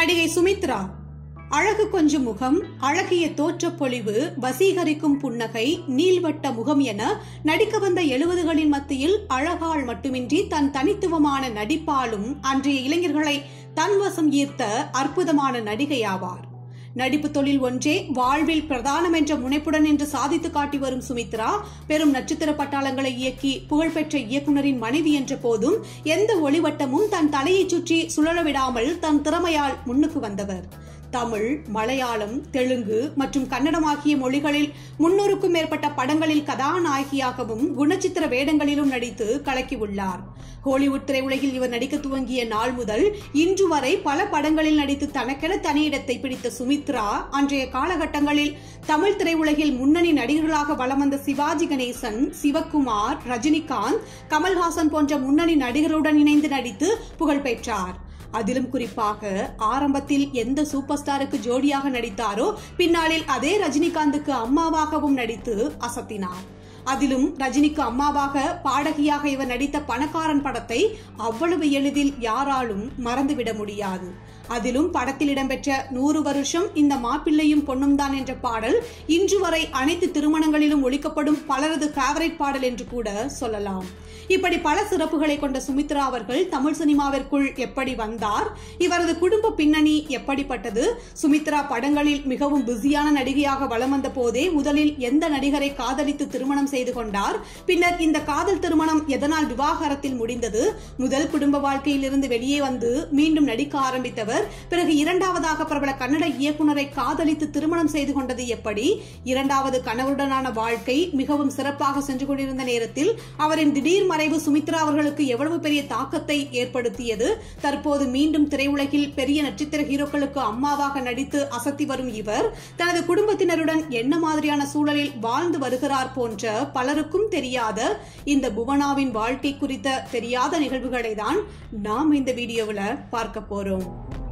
நடிகை சுமித்ரா அழகு கொஞ்சம் முகம் அழகிய தோற்றப்பொழிவு வசீகரிக்கும் புன்னகை நீள்வட்ட முகம் என நடிக்க வந்த எழுபதுகளின் மத்தியில் அழகால் மட்டுமின்றி தன் தனித்துவமான நடிப்பாலும் அன்றைய இளைஞர்களை தன்வசம் ஈர்த்த அற்புதமான நடிகையாவார் நடிப்பு தொழில் ஒன்றே வாழ்வில் பிரதானம் என்ற முனைப்புடன் என்று சாதித்து காட்டி வரும் சுமித்ரா பெரும் நட்சத்திர பட்டாளங்களை இயக்கி புகழ்பெற்ற இயக்குனரின் மனைவி என்ற போதும் எந்த ஒளிவட்டமும் தன் தலையைச் சுற்றி சுழல விடாமல் தன் திறமையால் முன்னுக்கு வந்தவர் தமிழ் மலையாளம் தெலுங்கு மற்றும் கன்னடம் ஆகிய மொழிகளில் முன்னூறுக்கும் மேற்பட்ட படங்களில் கதாநாயகியாகவும் குணச்சித்திர வேடங்களிலும் நடித்து கலக்கியுள்ளார் ஹாலிவுட் திரையுலகில் இவர் நடிக்க துவங்கிய நாள் முதல் இன்று வரை பல படங்களில் நடித்து தனக்கென தனியிடத்தை பிடித்த சுமித்ரா அன்றைய காலகட்டங்களில் தமிழ் திரையுலகில் முன்னணி நடிகர்களாக வலம் வந்த சிவாஜி கணேசன் சிவகுமார் ரஜினிகாந்த் கமல்ஹாசன் போன்ற முன்னணி நடிகருடன் இணைந்து நடித்து புகழ் பெற்றார் அதிலும் குறிப்பாக ஆரம்பத்தில் எந்த சூப்பர் ஸ்டாருக்கு ஜோடியாக நடித்தாரோ பின்னாளில் அதே ரஜினிகாந்துக்கு அம்மாவாகவும் நடித்து அசத்தினார் அதிலும் ரஜினிக்கு அம்மாவாக பாடகியாக இவர் நடித்த பணக்காரன் படத்தை அவ்வளவு எளிதில் யாராலும் மறந்துவிட முடியாது அதிலும் படத்தில் இடம்பெற்ற நூறு வருஷம் இந்த மாப்பிள்ளையும் பொண்ணும் தான் என்ற பாடல் இன்று வரை அனைத்து திருமணங்களிலும் ஒழிக்கப்படும் பலரது ஃபேவரட் பாடல் என்று கூட சொல்லலாம் இப்படி பல சிறப்புகளை கொண்ட சுமித்ரா அவர்கள் தமிழ் சினிமாவிற்குள் எப்படி வந்தார் இவரது குடும்ப பின்னணி எப்படிப்பட்டது சுமித்ரா படங்களில் மிகவும் பிஸியான நடிகையாக வலம் வந்த போதே முதலில் எந்த நடிகரை காதலித்து திருமணம் செய்து கொண்டார் பின்னர் இந்த காதல் திருமணம் எதனால் விவாகரத்தில் முடிந்தது முதல் குடும்ப வாழ்க்கையில் இருந்து வெளியே வந்து மீண்டும் நடிக்க ஆரம்பித்தவர் பிறகு இரண்டாவதாக பிரபல கன்னட இயக்குனரை காதலித்து திருமணம் செய்து கொண்டது எப்படி இரண்டாவது கணவருடனான வாழ்க்கை மிகவும் சிறப்பாக சென்று கொண்டிருந்த நேரத்தில் அவரின் திடீர் மறைவு சுமித்ரா அவர்களுக்கு எவ்வளவு பெரிய தாக்கத்தை ஏற்படுத்தியது தற்போது மீண்டும் திரையுலகில் பெரிய நட்சத்திர ஹீரோக்களுக்கு அம்மாவாக நடித்து அசத்தி வரும் இவர் தனது குடும்பத்தினருடன் என்ன மாதிரியான சூழலில் வாழ்ந்து வருகிறார் போன்ற பலருக்கும் தெரியாத இந்த புவனாவின் வாழ்க்கை குறித்த தெரியாத நிகழ்வுகளை தான் நாம் இந்த வீடியோவில் பார்க்க போறோம்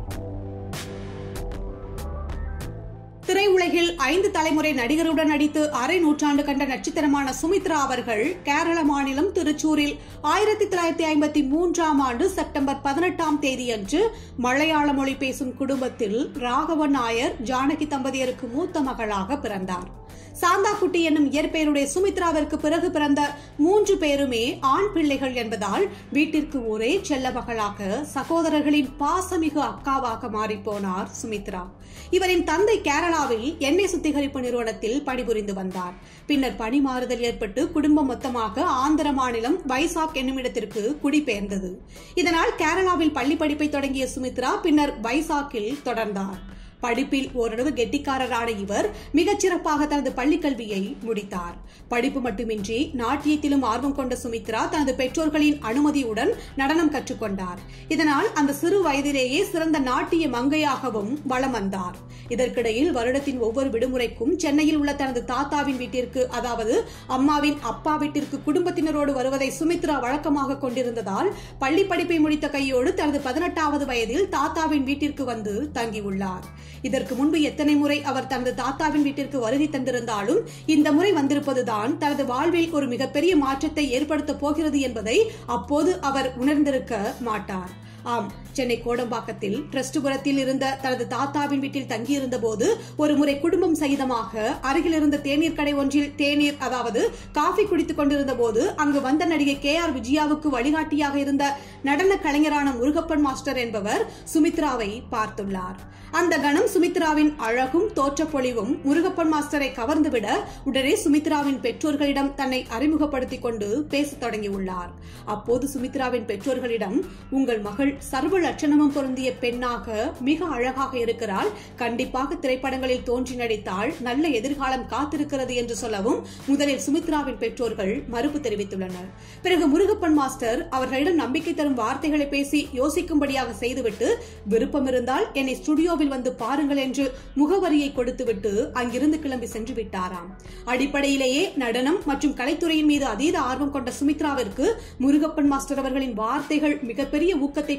திரையுலகில் ஐந்து தலைமுறை நடிகருடன் நடித்து அரை நூற்றாண்டு கண்ட நட்சத்திரமான சுமித்ரா அவர்கள் கேரள மாநிலம் திருச்சூரில் ஆயிரத்தி தொள்ளாயிரத்தி ஐம்பத்தி மூன்றாம் ஆண்டு செப்டம்பர் பதினெட்டாம் தேதியன்று மலையாள மொழி பேசும் குடும்பத்தில் ராகவன் நாயர் ஜானகி தம்பதியருக்கு மூத்த மகளாக பிறந்தார் சாந்தாக்குட்டி என்னும் இயற்பெயருடைய சுமித்ராவிற்கு பிறகு பிறந்த மூன்று பேருமே ஆண் பிள்ளைகள் என்பதால் வீட்டிற்கு ஒரே செல்ல மகளாக சகோதரர்களின் பாசமிகு அக்காவாக மாறிப்போனார் சுமித்ரா இவரின் தந்தை கேரளாவில் எண்ணெய் சுத்திகரிப்பு நிறுவனத்தில் பணிபுரிந்து வந்தார் பின்னர் பணி மாறுதல் ஏற்பட்டு குடும்பம் மொத்தமாக ஆந்திர மாநிலம் வைசாக் என்னும் இடத்திற்கு குடிபெயர்ந்தது இதனால் கேரளாவில் பள்ளி படிப்பை தொடங்கிய சுமித்ரா பின்னர் வைசாக்கில் தொடர்ந்தார் படிப்பில் ஓரளவு கெட்டிக்காரரான இவர் மிகச் சிறப்பாக தனது பள்ளி கல்வியை முடித்தார் படிப்பு மட்டுமின்றி நாட்டியத்திலும் ஆர்வம் கொண்ட சுமித்ரா தனது பெற்றோர்களின் அனுமதியுடன் நடனம் கற்றுக்கொண்டார் இதனால் அந்த சிறு வயதிலேயே சிறந்த நாட்டிய மங்கையாகவும் வலம் வந்தார் இதற்கிடையில் வருடத்தின் ஒவ்வொரு விடுமுறைக்கும் சென்னையில் உள்ள தனது தாத்தாவின் வீட்டிற்கு அதாவது அம்மாவின் அப்பா வீட்டிற்கு குடும்பத்தினரோடு வருவதை சுமித்ரா வழக்கமாக கொண்டிருந்ததால் பள்ளி படிப்பை முடித்த கையோடு தனது பதினெட்டாவது வயதில் தாத்தாவின் வீட்டிற்கு வந்து தங்கியுள்ளார் இதற்கு முன்பு எத்தனை முறை அவர் தனது தாத்தாவின் வீட்டிற்கு வருகை தந்திருந்தாலும் இந்த முறை வந்திருப்பதுதான் தனது வாழ்வில் ஒரு மிகப்பெரிய மாற்றத்தை ஏற்படுத்தப் போகிறது என்பதை அப்போது அவர் உணர்ந்திருக்க மாட்டார் ஆம் சென்னை கோடம்பாக்கத்தில் ட்ரஸ்டுபுரத்தில் இருந்த தனது தாத்தாவின் வீட்டில் தங்கியிருந்த போது ஒரு முறை குடும்பம் சகிதமாக அருகில் இருந்த தேநீர் கடை ஒன்றில் தேநீர் அதாவது காஃபி குடித்துக் கொண்டிருந்த போது அங்கு வந்த நடிகை கே ஆர் விஜயாவுக்கு வழிகாட்டியாக இருந்த நடன கலைஞரான முருகப்பன் மாஸ்டர் என்பவர் சுமித்ராவை பார்த்துள்ளார் அந்த கணம் சுமித்ராவின் அழகும் தோற்றப்பொழிவும் முருகப்பன் மாஸ்டரை கவர்ந்துவிட உடனே சுமித்ராவின் பெற்றோர்களிடம் தன்னை அறிமுகப்படுத்திக் கொண்டு பேசத் தொடங்கியுள்ளார் அப்போது சுமித்ராவின் பெற்றோர்களிடம் உங்கள் மகள் சர்வ லட்சணமும் பொருந்திய பெண்ணாக மிக அழகாக இருக்கிறாள் கண்டிப்பாக திரைப்படங்களில் தோன்றி நடித்தால் நல்ல எதிர்காலம் காத்திருக்கிறது என்று சொல்லவும் முதலில் சுமித்ராவின் பெற்றோர்கள் மறுப்பு தெரிவித்துள்ளனர் பிறகு முருகப்பன் மாஸ்டர் அவர்களிடம் நம்பிக்கை தரும் வார்த்தைகளை பேசி யோசிக்கும்படியாக செய்துவிட்டு விருப்பம் இருந்தால் என்னை ஸ்டுடியோவில் வந்து பாருங்கள் என்று முகவரியை கொடுத்துவிட்டு அங்கிருந்து கிளம்பி சென்று விட்டாராம் அடிப்படையிலேயே நடனம் மற்றும் கலைத்துறையின் மீது அதீத ஆர்வம் கொண்ட சுமித்ராவிற்கு முருகப்பன் மாஸ்டர் அவர்களின் வார்த்தைகள் மிகப்பெரிய ஊக்கத்தை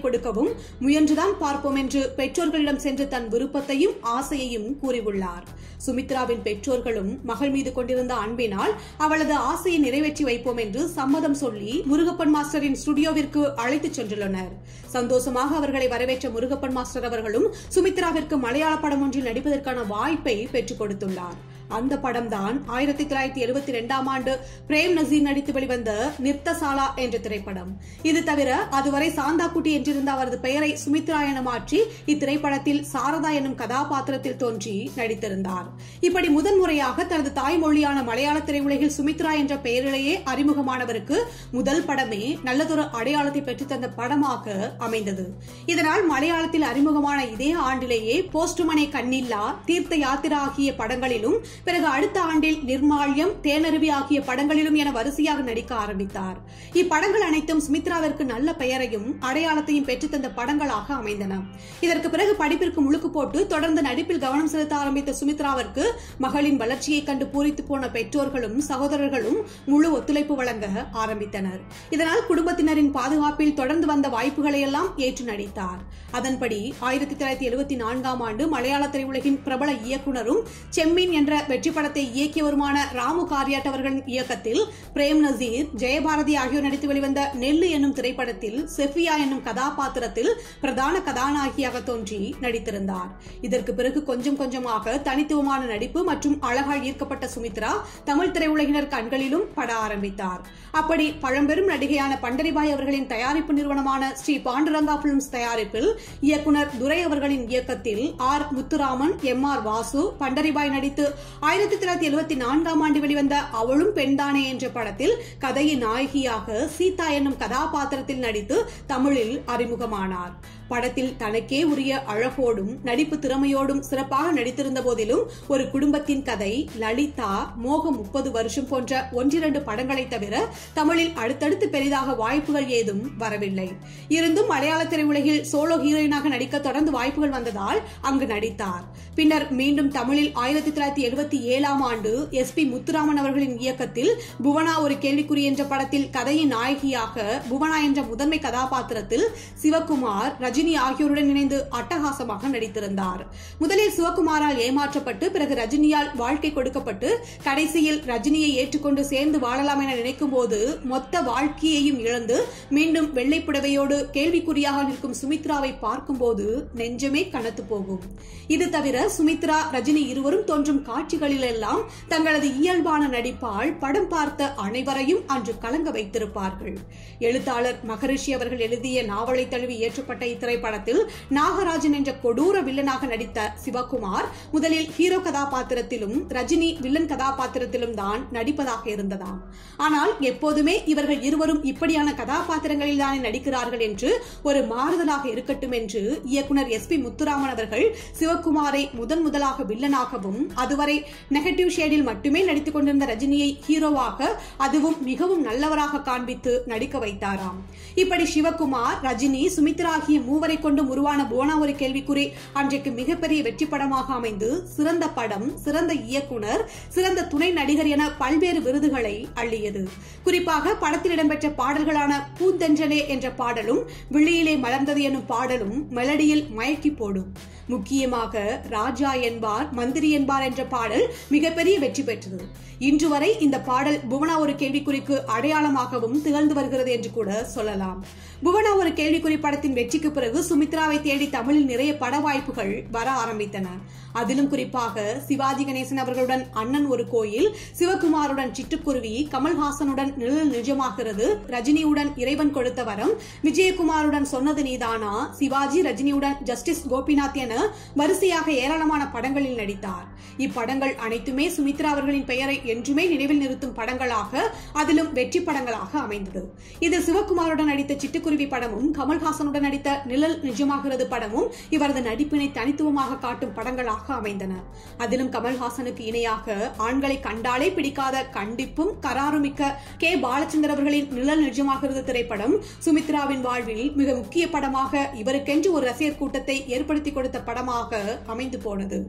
கொடுக்கவும் முயன்றுதான் பார்ப்போம் என்று பெற்றோர்களிடம் சென்று தன் விருப்பத்தையும் ஆசையையும் கூறியுள்ளார் சுமித்ராவின் பெற்றோர்களும் மகள் மீது கொண்டிருந்த அன்பினால் அவளது ஆசையை நிறைவேற்றி வைப்போம் என்று சம்மதம் சொல்லி முருகப்பன் மாஸ்டரின் ஸ்டுடியோவிற்கு அழைத்துச் சென்றுள்ளனர் சந்தோஷமாக அவர்களை வரவேற்ற முருகப்பன் மாஸ்டர் அவர்களும் சுமித்ராவிற்கு மலையாள படம் ஒன்றில் நடிப்பதற்கான வாய்ப்பை பெற்றுக் கொடுத்துள்ளார் அந்த படம் தான் ஆயிரத்தி தொள்ளாயிரத்தி எழுபத்தி இரண்டாம் ஆண்டு பிரேம் நசீர் நடித்து வெளிவந்த நிர்த்தசாலா என்ற திரைப்படம் இது தவிர அதுவரை சாந்தாக்குட்டி என்றிருந்த அவரது பெயரை சுமித்ரா என மாற்றி இத்திரைப்படத்தில் சாரதா எனும் கதாபாத்திரத்தில் தோன்றி நடித்திருந்தார் இப்படி முதன்முறையாக தனது தாய்மொழியான மலையாள திரையுலகில் சுமித்ரா என்ற பெயரிலேயே அறிமுகமானவருக்கு முதல் படமே நல்லதொரு அடையாளத்தை பெற்றுத்தந்த படமாக அமைந்தது இதனால் மலையாளத்தில் அறிமுகமான இதே ஆண்டிலேயே போஸ்டுமனை கண்ணில்லா தீர்த்த யாத்திரா ஆகிய படங்களிலும் பிறகு அடுத்த ஆண்டில் நிர்மால்யம் தேனருவி ஆகிய படங்களிலும் என வரிசையாக நடிக்க ஆரம்பித்தார் இப்படங்கள் அனைத்தும் சுமித்ராவிற்கு நல்ல பெயரையும் அடையாளத்தையும் பெற்றுத்தந்த படங்களாக அமைந்தன இதற்கு பிறகு படிப்பிற்கு முழுக்கு போட்டு தொடர்ந்து நடிப்பில் கவனம் செலுத்த ஆரம்பித்த சுமித்ராவிற்கு மகளின் வளர்ச்சியை கண்டு பூரித்து போன பெற்றோர்களும் சகோதரர்களும் முழு ஒத்துழைப்பு வழங்க ஆரம்பித்தனர் இதனால் குடும்பத்தினரின் பாதுகாப்பில் தொடர்ந்து வந்த வாய்ப்புகளை எல்லாம் ஏற்று நடித்தார் அதன்படி ஆயிரத்தி தொள்ளாயிரத்தி எழுபத்தி நான்காம் ஆண்டு மலையாள திரையுலகின் பிரபல இயக்குனரும் செம்மீன் என்ற வெற்றி படத்தை இயக்கியவருமான ராமு காரியாட் அவர்களின் இயக்கத்தில் பிரேம் நசீர் ஜெயபாரதி ஆகியோர் நடித்து வெளிவந்த நெல்லு என்னும் திரைப்படத்தில் செஃபியா என்னும் கதாபாத்திரத்தில் பிரதான கதாநாயகியாக தோன்றி நடித்திருந்தார் இதற்கு பிறகு கொஞ்சம் கொஞ்சமாக தனித்துவமான நடிப்பு மற்றும் அழகால் ஈர்க்கப்பட்ட சுமித்ரா தமிழ் திரையுலகினர் கண்களிலும் பட ஆரம்பித்தார் அப்படி பழம்பெரும் நடிகையான பண்டரிபாய் அவர்களின் தயாரிப்பு நிறுவனமான ஸ்ரீ பாண்டுரங்கா பிலிம்ஸ் தயாரிப்பில் இயக்குனர் துரை அவர்களின் இயக்கத்தில் R Muthuraman M R Vasu Pandaribai நடித்து ஆயிரத்தி தொள்ளாயிரத்தி எழுபத்தி நான்காம் ஆண்டு வெளிவந்த அவளும் பெண்தானே என்ற படத்தில் கதையின் நாயகியாக சீதா என்னும் கதாபாத்திரத்தில் நடித்து தமிழில் அறிமுகமானார் படத்தில் தனக்கே உரிய அழகோடும் நடிப்பு திறமையோடும் சிறப்பாக நடித்திருந்த போதிலும் ஒரு குடும்பத்தின் கதை லலிதா மோகம் முப்பது வருஷம் போன்ற ஒன்றிரண்டு படங்களை தவிர தமிழில் அடுத்தடுத்து பெரிதாக வாய்ப்புகள் ஏதும் வரவில்லை இருந்தும் மலையாள திரையுலகில் சோலோ ஹீரோயினாக நடிக்க தொடர்ந்து வாய்ப்புகள் வந்ததால் அங்கு நடித்தார் பின்னர் மீண்டும் தமிழில் ஆயிரத்தி தொள்ளாயிரத்தி எழுபத்தி ஏழாம் ஆண்டு எஸ் பி முத்துராமன் அவர்களின் இயக்கத்தில் புவனா ஒரு கேள்விக்குறி என்ற படத்தில் கதையின் நாயகியாக புவனா என்ற முதன்மை கதாபாத்திரத்தில் சிவகுமார் ரஜினி ஆகியோருடன் இணைந்து அட்டகாசமாக நடித்திருந்தார் முதலில் சிவகுமாரால் ஏமாற்றப்பட்டு பிறகு ரஜினியால் வாழ்க்கை கொடுக்கப்பட்டு கடைசியில் ரஜினியை ஏற்றுக்கொண்டு சேர்ந்து வாழலாம் என நினைக்கும் போது மொத்த வாழ்க்கையையும் இழந்து மீண்டும் வெள்ளை புடவையோடு கேள்விக்குறியாக நிற்கும் சுமித்ராவை பார்க்கும்போது நெஞ்சமே கனத்து போகும் இது தவிர சுமித்ரா ரஜினி இருவரும் தோன்றும் காட்சிகளில் எல்லாம் தங்களது இயல்பான நடிப்பால் படம் பார்த்த அனைவரையும் அன்று கலங்க வைத்திருப்பார்கள் எழுத்தாளர் மகரிஷி அவர்கள் எழுதிய நாவலை தழுவி ஏற்றப்பட்ட இத்திரைப்படத்தில் நாகராஜன் என்ற கொடூர வில்லனாக நடித்த சிவகுமார் முதலில் ஹீரோ கதாபாத்திரத்திலும் ரஜினி வில்லன் கதாபாத்திரத்திலும் தான் நடிப்பதாக இருந்ததாம் ஆனால் எப்போதுமே இவர்கள் இருவரும் இப்படியான கதாபாத்திரங்களில் தானே நடிக்கிறார்கள் என்று ஒரு மாறுதலாக இருக்கட்டும் என்று இயக்குனர் எஸ் பி முத்துராமன் அவர்கள் சிவகுமாரை முதன் முதலாக வில்லனாகவும் அதுவரை நெகட்டிவ் ஷேடில் மட்டுமே நடித்துக் கொண்டிருந்த ரஜினியை ஹீரோவாக அதுவும் மிகவும் நல்லவராக காண்பித்து நடிக்க வைத்தாராம் இப்படி சிவகுமார் ரஜினி சுமித்ரா ஆகிய மூவரை கொண்டு உருவான போனா ஒரு கேள்விக்குறி அன்றைக்கு மிகப்பெரிய வெற்றி படமாக அமைந்து சிறந்த படம் சிறந்த இயக்குனர் சிறந்த துணை நடிகர் என பல்வேறு விருதுகளை அள்ளியது குறிப்பாக படத்தில் இடம்பெற்ற பாடல்களான பூந்தென்றலே என்ற பாடலும் விழியிலே மலர்ந்தது எனும் பாடலும் மெலடியில் மயக்கி போடும் முக்கியமாக ராஜா என்பார் மந்திரி என்பார் என்ற பாடல் மிகப்பெரிய வெற்றி பெற்றது இன்று வரை இந்த பாடல் புவனா ஒரு கேள்விக்குறிக்கு அடையாளமாகவும் திகழ்ந்து வருகிறது என்று கூட சொல்லலாம் புவனா ஒரு கேள்விக்குறி படத்தின் வெற்றிக்கு பிறகு சுமித்ராவை தேடி தமிழில் நிறைய பட வாய்ப்புகள் வர ஆரம்பித்தன அதிலும் குறிப்பாக சிவாஜி கணேசன் அவர்களுடன் அண்ணன் ஒரு கோயில் சிவகுமாருடன் சிட்டுக்குருவி கமல்ஹாசனுடன் நிழல் நிஜமாகிறது ரஜினியுடன் இறைவன் கொடுத்த வரம் விஜயகுமாருடன் சொன்னது நீதானா சிவாஜி ரஜினியுடன் ஜஸ்டிஸ் கோபிநாத் என வரிசையாக ஏராளமான படங்களில் நடித்தார் இப்படங்கள் அனைத்துமே சுமித்ரா அவர்களின் பெயரை என்றுமே நினைவில் நிறுத்தும் படங்களாக அதிலும் வெற்றி படங்களாக அமைந்தது இதில் சிவகுமாருடன் நடித்த சிட்டுக்குருவி படமும் கமல்ஹாசனுடன் நடித்த நிழல் நிஜமாகிறது படமும் இவரது நடிப்பினை தனித்துவமாக காட்டும் படங்களாக அமைந்தன அதிலும் கமல்ஹாசனுக்கு இணையாக ஆண்களை கண்டாலே பிடிக்காத கண்டிப்பும் கராருமிக்க கே பாலச்சந்தர் அவர்களின் நிழல் நிஜமாகிறது திரைப்படம் சுமித்ராவின் வாழ்வில் மிக முக்கிய படமாக இவருக்கென்று ஒரு ரசிகர் கூட்டத்தை ஏற்படுத்தி கொடுத்த படமாக அமைந்து போனது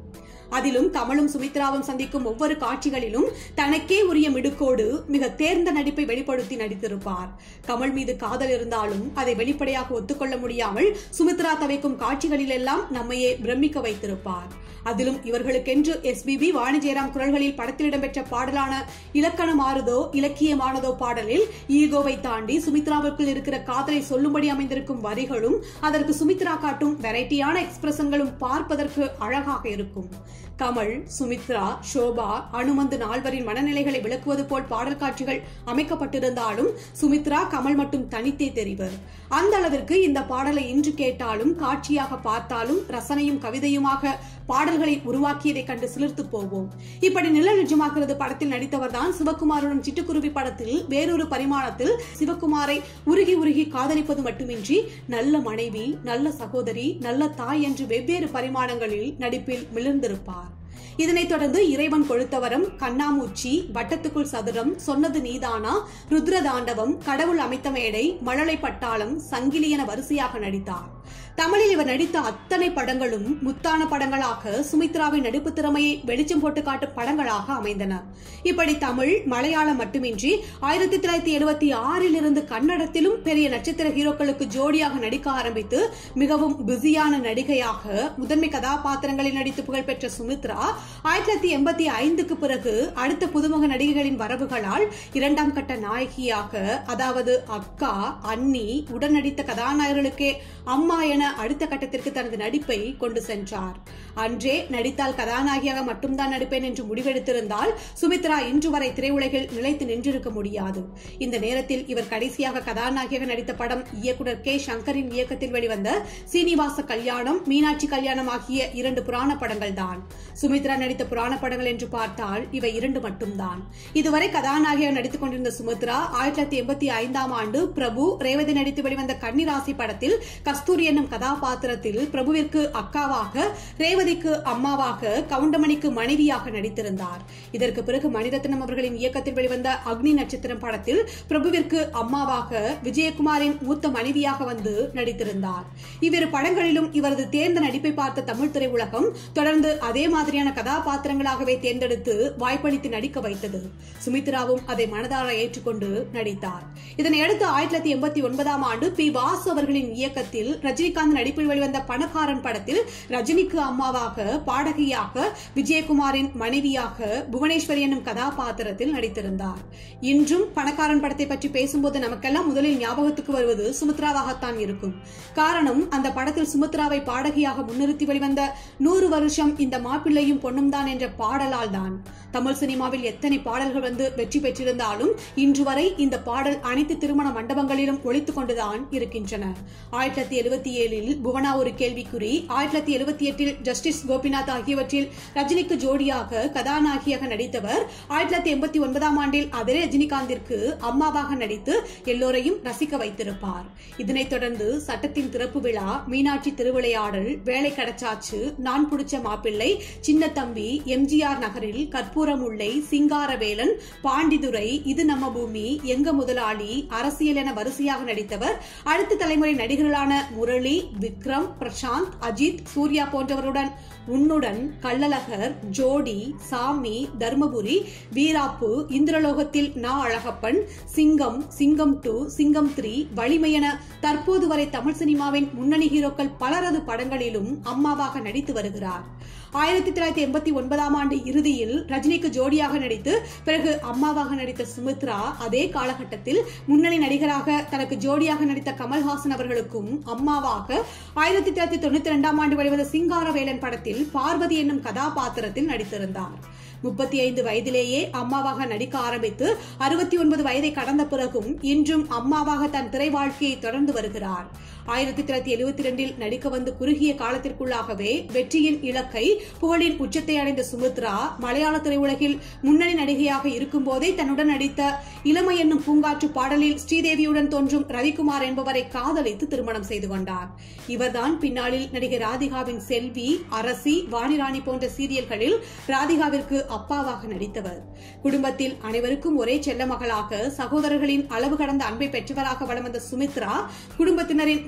அதிலும் கமலும் சுமித்ராவும் சந்திக்கும் ஒவ்வொரு காட்சிகளிலும் தனக்கே உரிய மிடுக்கோடு மிக தேர்ந்த நடிப்பை வெளிப்படுத்தி நடித்திருப்பார் கமல் மீது காதல் இருந்தாலும் அதை வெளிப்படையாக ஒத்துக்கொள்ள முடியாமல் சுமித்ரா தவைக்கும் காட்சிகளிலெல்லாம் நம்மையே பிரமிக்க வைத்திருப்பார் அதிலும் இவர்களுக்கென்று எஸ்பிபி வாணி ஜெயராம் குரல்களில் படத்தில் இடம்பெற்ற பாடலான இலக்கணமானதோ இலக்கியமானதோ பாடலில் ஈகோவை தாண்டி சுமித்ராவுக்குள் இருக்கிற காதலை சொல்லும்படி அமைந்திருக்கும் வரிகளும் அதற்கு சுமித்ரா காட்டும் வெரைட்டியான எக்ஸ்பிரஷன்களும் பார்ப்பதற்கு அழகாக இருக்கும் கமல் சுமித்ரா ஷோபா அனுமந்து நால்வரின் மனநிலைகளை விளக்குவது போல் பாடல் காட்சிகள் அமைக்கப்பட்டிருந்தாலும் சுமித்ரா கமல் மட்டும் தனித்தே தெரிவர் அந்த அளவிற்கு இந்த பாடலை இன்று கேட்டாலும் காட்சியாக பார்த்தாலும் ரசனையும் கவிதையுமாக பாடல்களை உருவாக்கியதை கண்டு சிலிர்த்து போவோம் இப்படி நிழல் நிஜமாகிறது படத்தில் நடித்தவர்தான் சிவகுமாருடன் சிட்டுக்குருவி படத்தில் வேறொரு பரிமாணத்தில் சிவகுமாரை உருகி உருகி காதலிப்பது மட்டுமின்றி நல்ல மனைவி நல்ல சகோதரி நல்ல தாய் என்று வெவ்வேறு பரிமாணங்களில் நடிப்பில் மிளர்ந்திருப்பார் இதனைத் தொடர்ந்து இறைவன் கொழுத்தவரம் கண்ணாமூச்சி வட்டத்துக்குள் சதுரம் சொன்னது நீதானா ருத்ரதாண்டவம் கடவுள் அமைத்த மேடை மழலை பட்டாளம் சங்கிலி என வரிசையாக நடித்தார் தமிழில் இவர் நடித்த அத்தனை படங்களும் முத்தான படங்களாக சுமித்ராவின் நடிப்பு திறமையை வெளிச்சம் போட்டு காட்டும் படங்களாக அமைந்தன இப்படி தமிழ் மலையாளம் மட்டுமின்றி ஆயிரத்தி தொள்ளாயிரத்தி எழுபத்தி ஆறில் இருந்து கன்னடத்திலும் பெரிய நட்சத்திர ஹீரோக்களுக்கு ஜோடியாக நடிக்க ஆரம்பித்து மிகவும் பிஸியான நடிகையாக முதன்மை கதாபாத்திரங்களில் நடித்து புகழ்பெற்ற சுமித்ரா ஆயிரத்தி தொள்ளாயிரத்தி எண்பத்தி ஐந்துக்கு பிறகு அடுத்த புதுமுக நடிகைகளின் வரவுகளால் இரண்டாம் கட்ட நாயகியாக அதாவது அக்கா அன்னி உடன் நடித்த கதாநாயகர்களுக்கே அம்மா என அடுத்த கட்டத்திற்கு தனது நடிப்பை கொண்டு சென்றார் அன்றே நடித்தால் கதாநாயகியாக மட்டும்தான் நடிப்பேன் என்று முடிவெடுத்திருந்தால் சுமித்ரா இன்று வரை திரையுலகில் நிலைத்து நின்றிருக்க முடியாது இந்த நேரத்தில் இவர் கடைசியாக கதாநாயகியாக நடித்த படம் இயக்குனர் கே சங்கரின் இயக்கத்தில் வெளிவந்த சீனிவாச கல்யாணம் மீனாட்சி கல்யாணம் ஆகிய இரண்டு புராண படங்கள் தான் சுமித்ரா நடித்த புராண படங்கள் என்று பார்த்தால் இவை இரண்டு மட்டும்தான் இதுவரை கதாநாயகியாக நடித்துக் கொண்டிருந்த சுமித்ரா ஆயிரத்தி தொள்ளாயிரத்தி எண்பத்தி ஐந்தாம் ஆண்டு பிரபு ரேவதி நடித்து வெளிவந்த கன்னிராசி படத்தில் கஸ்தூரி என்னும் கதாபாத்திரத்தில் பிரபுவிற்கு அக்காவாக ரேவதிக்கு அம்மாவாக கவுண்டமணிக்கு மனைவியாக நடித்திருந்தார் இதற்கு பிறகு மணிரத்னம் அவர்களின் இயக்கத்தில் வெளிவந்த அக்னி நட்சத்திரம் படத்தில் பிரபுவிற்கு அம்மாவாக விஜயகுமாரின் மூத்த மனைவியாக வந்து நடித்திருந்தார் இவ்விரு படங்களிலும் இவரது தேர்ந்த நடிப்பை பார்த்த தமிழ் திரையுலகம் தொடர்ந்து அதே மாதிரியான கதாபாத்திரங்களாகவே தேர்ந்தெடுத்து வாய்ப்பளித்து நடிக்க வைத்தது சுமித்ராவும் அதை மனதார ஏற்றுக்கொண்டு நடித்தார் இதனையடுத்து ஆயிரத்தி தொள்ளாயிரத்தி எண்பத்தி ஒன்பதாம் ஆண்டு பி வாசு அவர்களின் இயக்கத்தில் ரஜினிகாந்த் நடிப்பில் வெளிவந்த பணக்காரன் படத்தில் ரஜினிக்கு அம்மாவாக பாடகியாக விஜயகுமாரின் மனைவியாக புவனேஸ்வரி என்னும் கதாபாத்திரத்தில் நடித்திருந்தார் இன்றும் பணக்காரன் படத்தை பற்றி பேசும்போது நமக்கெல்லாம் முதலில் ஞாபகத்துக்கு வருவது சுமித்ராவாகத்தான் இருக்கும் காரணம் அந்த படத்தில் சுமித்ராவை பாடகியாக முன்னிறுத்தி வெளிவந்த நூறு வருஷம் இந்த மாப்பிள்ளையும் பொண்ணும் தான் என்ற பாடலால் தான் தமிழ் சினிமாவில் எத்தனை பாடல்கள் வந்து வெற்றி பெற்றிருந்தாலும் இன்று வரை இந்த பாடல் அனைத்து திருமண மண்டபங்களிலும் ஒழித்துக் கொண்டுதான் இருக்கின்றன ஆயிரத்தி தொள்ளாயிரத்தி எழுபத்தி ஏழில் புவனா ஒரு கேள்விக்குறி ஆயிரத்தி தொள்ளாயிரத்தி எழுபத்தி எட்டில் ஜஸ்டிஸ் கோபிநாத் ஆகியவற்றில் ரஜினிக்கு ஜோடியாக கதாநாயகியாக நடித்தவர் ஆயிரத்தி தொள்ளாயிரத்தி எண்பத்தி ஒன்பதாம் ஆண்டில் அதே ரஜினிகாந்திற்கு அம்மாவாக நடித்து எல்லோரையும் ரசிக்க வைத்திருப்பார் இதனைத் தொடர்ந்து சட்டத்தின் திறப்பு விழா மீனாட்சி திருவிளையாடல் வேலை கடச்சாச்சு நான் புடிச்ச மாப்பிள்ளை சின்ன தம்பி எம்ஜிஆர் நகரில் கற்பூரம் உள்ளை சிங்காரவேலன் பாண்டிதுரை இது நம்ம பூமி எங்க முதலாளி அரசியல் என வரிசையாக நடித்தவர் அடுத்த தலைமுறை நடிகர்களான முரளி விக்ரம் பிரசாந்த் அஜித் சூர்யா போன்றவருடன் உன்னுடன் கள்ளழகர் ஜோடி சாமி தர்மபுரி வீராப்பு இந்திரலோகத்தில் நா அழகப்பன் சிங்கம் சிங்கம் டூ சிங்கம் த்ரீ வலிமை என தற்போது வரை தமிழ் சினிமாவின் முன்னணி ஹீரோக்கள் பலரது படங்களிலும் அம்மாவாக நடித்து வருகிறார் ஆயிரத்தி தொள்ளாயிரத்தி எண்பத்தி ஒன்பதாம் ஆண்டு இறுதியில் ரஜினிக்கு ஜோடியாக நடித்து பிறகு அம்மாவாக நடித்த சுமித்ரா அதே காலகட்டத்தில் முன்னணி நடிகராக தனக்கு ஜோடியாக நடித்த கமல்ஹாசன் அவர்களுக்கும் அம்மாவாக ஆயிரத்தி தொள்ளாயிரத்தி தொண்ணூத்தி இரண்டாம் ஆண்டு வெளிவந்த சிங்காரவேலன் படத்தில் பார்வதி என்னும் கதாபாத்திரத்தில் நடித்திருந்தார் முப்பத்தி ஐந்து வயதிலேயே அம்மாவாக நடிக்க ஆரம்பித்து அறுபத்தி ஒன்பது வயதை கடந்த பிறகும் இன்றும் அம்மாவாக தன் திரை வாழ்க்கையை தொடர்ந்து வருகிறார் ஆயிரத்தி தொள்ளாயிரத்தி எழுபத்தி இரண்டில் நடிக்க வந்து குறுகிய காலத்திற்குள்ளாகவே வெற்றியின் இலக்கை புகழின் உச்சத்தை அடைந்த சுமித்ரா மலையாள திரையுலகில் முன்னணி நடிகையாக இருக்கும் போதே தன்னுடன் நடித்த இளமை என்னும் பூங்காற்று பாடலில் ஸ்ரீதேவியுடன் தோன்றும் ரவிக்குமார் என்பவரை காதலித்து திருமணம் செய்து கொண்டார் இவர்தான் பின்னாளில் நடிகை ராதிகாவின் செல்வி அரசி வாணிராணி போன்ற சீரியல்களில் ராதிகாவிற்கு அப்பாவாக நடித்தவர் குடும்பத்தில் அனைவருக்கும் ஒரே செல்ல மகளாக சகோதரர்களின் அளவு கடந்த அன்பை பெற்றவராக வலம் வந்த சுமித்ரா குடும்பத்தினரின்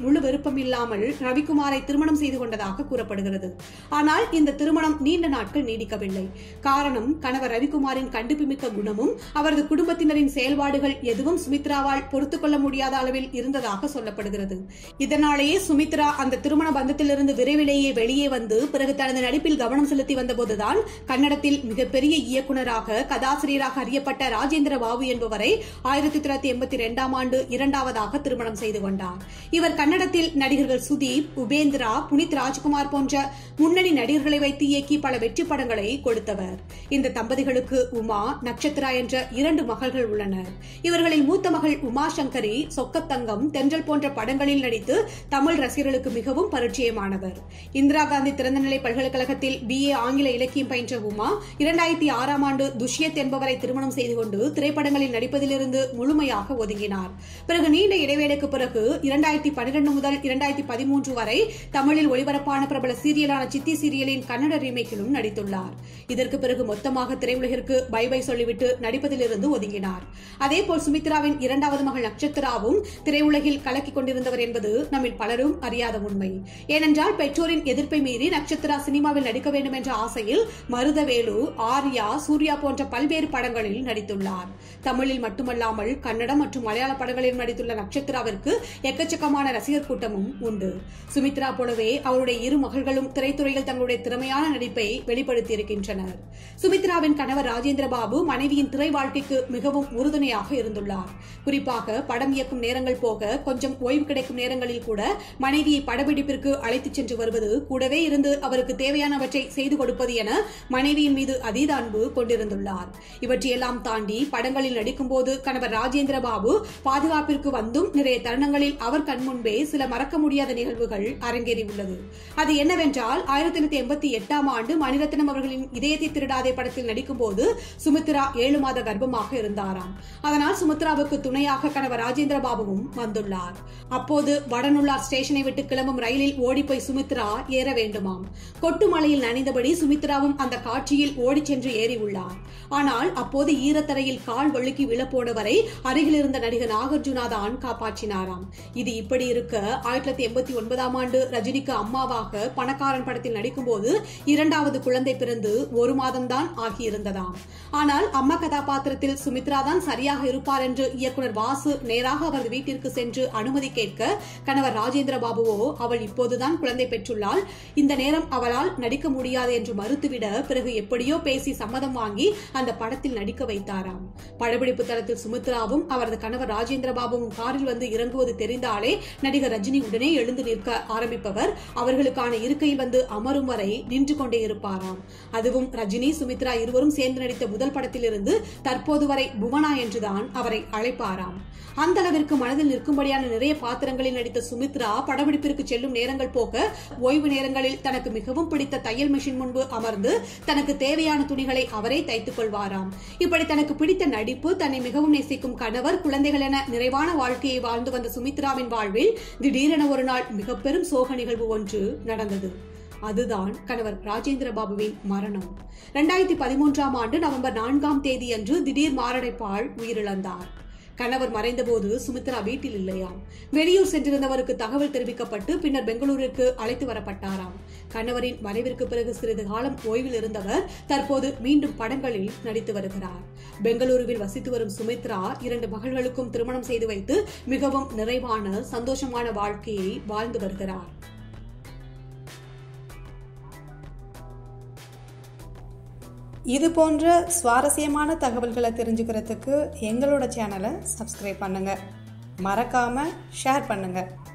முழு விருப்பம் இல்லாமல் ரவிக்குமாரை திருமணம் செய்து கொண்டதாக கூறப்படுகிறது ஆனால் இந்த திருமணம் நீண்ட நாட்கள் நீடிக்கவில்லை காரணம் கணவர் ரவிக்குமாரின் கண்டுபிமிக்க குணமும் அவரது குடும்பத்தினரின் செயல்பாடுகள் எதுவும் சுமித்ராவால் பொறுத்துக் கொள்ள முடியாத அளவில் இருந்ததாக சொல்லப்படுகிறது இதனாலேயே சுமித்ரா அந்த திருமண பந்தத்திலிருந்து விரைவிலேயே வெளியே வந்து பிறகு தனது நடிப்பில் கவனம் செலுத்தி வந்தபோதுதான் கன்னடத்தில் மிகப்பெரிய இயக்குநராக கதாசிரியராக அறியப்பட்ட ராஜேந்திர பாபு என்பவரை ஆயிரத்தி தொள்ளாயிரத்தி எண்பத்தி இரண்டாம் ஆண்டு இரண்டாவதாக திருமணம் செய்து கொண்டார் இவர் கன்னடத்தில் நடிகர்கள் சுதீப் உபேந்திரா புனித் ராஜ்குமார் போன்ற முன்னணி நடிகர்களை வைத்து இயக்கி பல வெற்றி படங்களை கொடுத்தவர் இந்த தம்பதிகளுக்கு உமா நட்சத்திரா என்ற இரண்டு மகள்கள் உள்ளனர் இவர்களில் மூத்த மகள் உமா சங்கரி சொக்கத்தங்கம் தென்றல் போன்ற படங்களில் நடித்து தமிழ் ரசிகர்களுக்கு மிகவும் பரிச்சயமானவர் இந்திரா காந்தி திறந்தநிலை பல்கலைக்கழகத்தில் பி ஏ ஆங்கில இலக்கியம் பயின்ற உமா இரண்டாயிரத்தி ஆறாம் ஆண்டு துஷ்யத் என்பவரை திருமணம் செய்து கொண்டு திரைப்படங்களில் நடிப்பதிலிருந்து முழுமையாக ஒதுங்கினார் பிறகு நீண்ட இடைவேளைக்கு பிறகு இரண்டாயிரத்தி பன்னிரண்டு முதல் இரண்டாயிரத்தி பதிமூன்று வரை தமிழில் ஒளிபரப்பான பிரபல சீரியலான சித்தி சீரியலின் கன்னட ரீமேக்கிலும் நடித்துள்ளார் இதற்கு பிறகு மொத்தமாக திரையுலகிற்கு பை பை சொல்லிவிட்டு நடிப்பதிலிருந்து ஒதுங்கினார் அதேபோல் சுமித்ராவின் இரண்டாவது மகள் நட்சத்திராவும் திரையுலகில் கலக்கிக் கொண்டிருந்தவர் என்பது நம்மில் பலரும் அறியாத உண்மை ஏனென்றால் பெற்றோரின் எதிர்ப்பை மீறி நட்சத்திரா சினிமாவில் நடிக்க வேண்டும் என்ற ஆசையில் மருதவேலு ஆர்யா சூர்யா போன்ற பல்வேறு படங்களில் நடித்துள்ளார் தமிழில் மட்டுமல்லாமல் கன்னடம் மற்றும் மலையாள படங்களில் நடித்துள்ள நட்சத்திராவிற்கு எக்கச்சக்கமான ரசிகர் கூட்டமும் உண்டு சுமித்ரா போலவே அவருடைய இரு மகள்களும் திரைத்துறையில் தங்களுடைய திறமையான நடிப்பை வெளிப்படுத்தியிருக்கின்றனர் சுமித்ராவின் கணவர் ராஜேந்திர பாபு மனைவியின் திரை வாழ்க்கைக்கு மிகவும் உறுதுணையாக இருந்துள்ளார் குறிப்பாக படம் இயக்கும் நேரங்கள் போக கொஞ்சம் ஓய்வு கிடைக்கும் நேரங்களில் கூட மனைவியை படப்பிடிப்பிற்கு அழைத்துச் சென்று வருவது கூடவே இருந்து அவருக்கு தேவையானவற்றை செய்து கொடுப்பது என மனைவியின் மீது அதீத அன்பு கொண்டிருந்துள்ளார் இவற்றையெல்லாம் தாண்டி படங்களில் நடிக்கும் போது கணவர் ராஜேந்திர பாபு பாதுகாப்பிற்கு வந்தும் நிறைய தருணங்களில் அவர் கண்முன்பே சில மறக்க முடியாத நிகழ்வுகள் அரங்கேறியுள்ளது அது என்னவென்றால் ஆயிரத்தி தொள்ளாயிரத்தி எண்பத்தி எட்டாம் ஆண்டு மணிரத்னம் அவர்களின் இதயத்தை திருடாதே படத்தில் நடிக்கும் போது சுமித்ரா ஏழு மாத கர்ப்பமாக இருந்தாராம் அதனால் சுமித்ராவுக்கு துணையாக கணவர் ராஜேந்திர பாபுவும் வந்துள்ளார் அப்போது வடநுள்ளார் ஸ்டேஷனை விட்டு கிளம்பும் ரயிலில் ஓடிப்போய் சுமித்ரா ஏற வேண்டுமாம் கொட்டுமலையில் நனைந்தபடி சுமித்ராவும் அந்த காட்சியில் ஓடிச் சென்று ஏறி உள்ளார் ஆனால் அப்போது ஈரத்தரையில் கால் வழுக்கி விழப்போனவரை அருகில் இருந்த நடிகர் நாகார்ஜுனா தான் காப்பாற்றினாராம் இது இப்படி இருக்க ஆயிரத்தி தொள்ளாயிரத்தி எண்பத்தி ஒன்பதாம் ஆண்டு ரஜினிக்கு அம்மாவாக பணக்காரன் படத்தில் நடிக்கும்போது இரண்டாவது குழந்தை பிறந்து ஒரு மாதம்தான் ஆகியிருந்ததாம் ஆனால் அம்மா கதாபாத்திரத்தில் சுமித்ரா தான் சரியாக இருப்பார் என்று இயக்குனர் வாசு நேராக அவரது வீட்டிற்கு சென்று அனுமதி கேட்க கணவர் ராஜேந்திர பாபுவோ அவள் இப்போதுதான் குழந்தை பெற்றுள்ளாள் இந்த நேரம் அவளால் நடிக்க முடியாது என்று மறுத்துவிட பிறகு எப்படியோ பேசி சம்மதம் வாங்கி அந்த படத்தில் நடிக்க வைத்தாராம் படப்பிடிப்பு தளத்தில் சுமித்ராவும் அவரது கணவர் ராஜேந்திர பாபுவும் காரில் வந்து இறங்குவது தெரிந்தாலே நடிகர் ரஜினி உடனே எழுந்து நிற்க ஆரம்பிப்பவர் அவர்களுக்கான இருக்கையில் வந்து அமரும் வரை நின்று கொண்டே இருப்பாராம் அதுவும் ரஜினி சுமித்ரா இருவரும் சேர்ந்து நடித்த முதல் படத்திலிருந்து தற்போது வரை புவனா என்றுதான் அவரை அழைப்பாராம் அந்த அளவிற்கு மனதில் நிற்கும்படியான நிறைய பாத்திரங்களில் நடித்த சுமித்ரா படப்பிடிப்பிற்கு செல்லும் நேரங்கள் போக ஓய்வு நேரங்களில் தனக்கு மிகவும் பிடித்த தையல் மிஷின் முன்பு அமர்ந்து தனக்கு தேவையான துணிகளை அவரே தைத்துக் கொள்வாராம் இப்படி தனக்கு பிடித்த நடிப்பு தன்னை மிகவும் நேசிக்கும் கணவர் குழந்தைகள் என நிறைவான வாழ்க்கையை வாழ்ந்து வந்த சுமித்ராவின் வாழ்வில் திடீரென ஒரு நாள் மிக பெரும் சோக நிகழ்வு ஒன்று நடந்தது அதுதான் கணவர் ராஜேந்திர பாபுவின் மரணம் இரண்டாயிரத்தி பதிமூன்றாம் ஆண்டு நவம்பர் நான்காம் தேதி அன்று திடீர் மாரடைப்பால் உயிரிழந்தார் கணவர் மறைந்தபோது சுமித்ரா வீட்டில் இல்லையாம் வெளியூர் சென்றிருந்தவருக்கு தகவல் தெரிவிக்கப்பட்டு பின்னர் பெங்களூருக்கு அழைத்து வரப்பட்டாராம் கணவரின் மறைவிற்கு பிறகு சிறிது காலம் ஓய்வில் இருந்தவர் தற்போது மீண்டும் படங்களில் நடித்து வருகிறார் பெங்களூருவில் வசித்து வரும் சுமித்ரா இரண்டு மகள்களுக்கும் திருமணம் செய்து வைத்து மிகவும் நிறைவான சந்தோஷமான வாழ்க்கையை வாழ்ந்து வருகிறார் இது போன்ற சுவாரஸ்யமான தகவல்களை தெரிஞ்சுக்கிறதுக்கு எங்களோட சேனலை சப்ஸ்கிரைப் பண்ணுங்கள் மறக்காமல் ஷேர் பண்ணுங்கள்